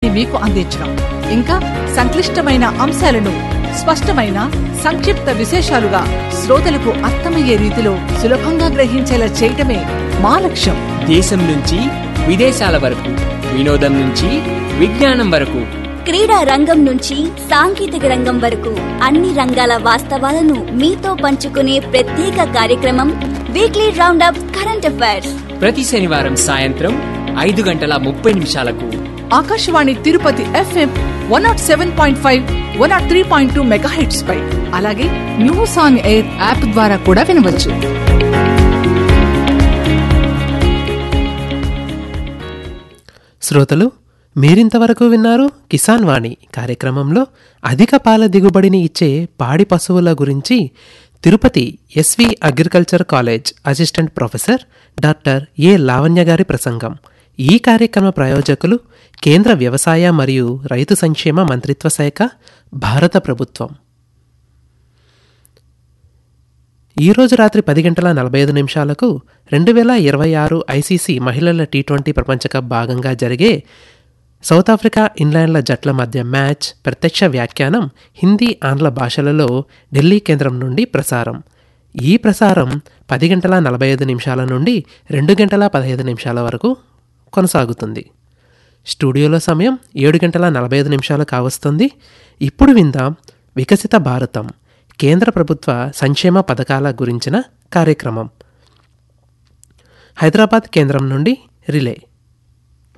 సమాచారాన్ని మీకు అందించడం ఇంకా సంక్లిష్టమైన అంశాలను స్పష్టమైన సంక్షిప్త విశేషాలుగా శ్రోతలకు అర్థమయ్యే రీతిలో సులభంగా గ్రహించేలా చేయటమే మా లక్ష్యం దేశం నుంచి విదేశాల వరకు వినోదం నుంచి విజ్ఞానం వరకు క్రీడా రంగం నుంచి సాంకేతిక రంగం వరకు అన్ని రంగాల వాస్తవాలను మీతో పంచుకునే ప్రత్యేక కార్యక్రమం వీక్లీ రౌండప్ కరెంట్ అఫైర్స్ ప్రతి శనివారం సాయంత్రం ఐదు గంటల ముప్పై నిమిషాలకు Akashvani Tirupati FM one nought seven point five one nought three point two megahertz పై అలాగే న్యూస్ ఆన్ ఎయిర్ యాప్ ద్వారా కూడా వినవచ్చు శ్రోతలు మీరింతవరకు విన్నారు కిసాన్ వాణి కార్యక్రమంలో అధిక పాల దిగుబడిని ఇచ్చే పాడి పశువుల గురించి Tirupati SV agriculture college assistant professor doctor A Lavanya గారి ప్రసంగం ఈ కార్యక్రమ ప్రాయోజకులు కేంద్ర వ్యవసాయ మరియు రైతు సంక్షేమ మంత్రిత్వ శాఖ భారత ప్రభుత్వం ఈ రోజు రాత్రి పది గంటల నలభై ఐదు నిమిషాలకు రెండు వేల ఇరవై ఆరు ఐసీసీ మహిళల టీ ట్వంటీ ప్రపంచ కప్ భాగంగా జరిగే సౌత్ ఆఫ్రికా ఇంగ్లాండ్ల జట్ల మధ్య మ్యాచ్ ప్రత్యక్ష వ్యాఖ్యానం హిందీ ఆంగ్ల భాషలలో ఢిల్లీ కేంద్రం నుండి ప్రసారం ఈ ప్రసారం పది గంటల నలభై ఐదు నిమిషాల నుండి రెండు గంటల పదహైదు నిమిషాల వరకు కొనసాగుతుంది స్టూడియోలో సమయం ఏడు గంటల నలభై ఐదు నిమిషాలు కావస్తుంది ఇప్పుడు విందాం వికసిత భారతం కేంద్ర ప్రభుత్వ సంక్షేమ పథకాల గురించిన కార్యక్రమం హైదరాబాద్ కేంద్రం నుండి రిలే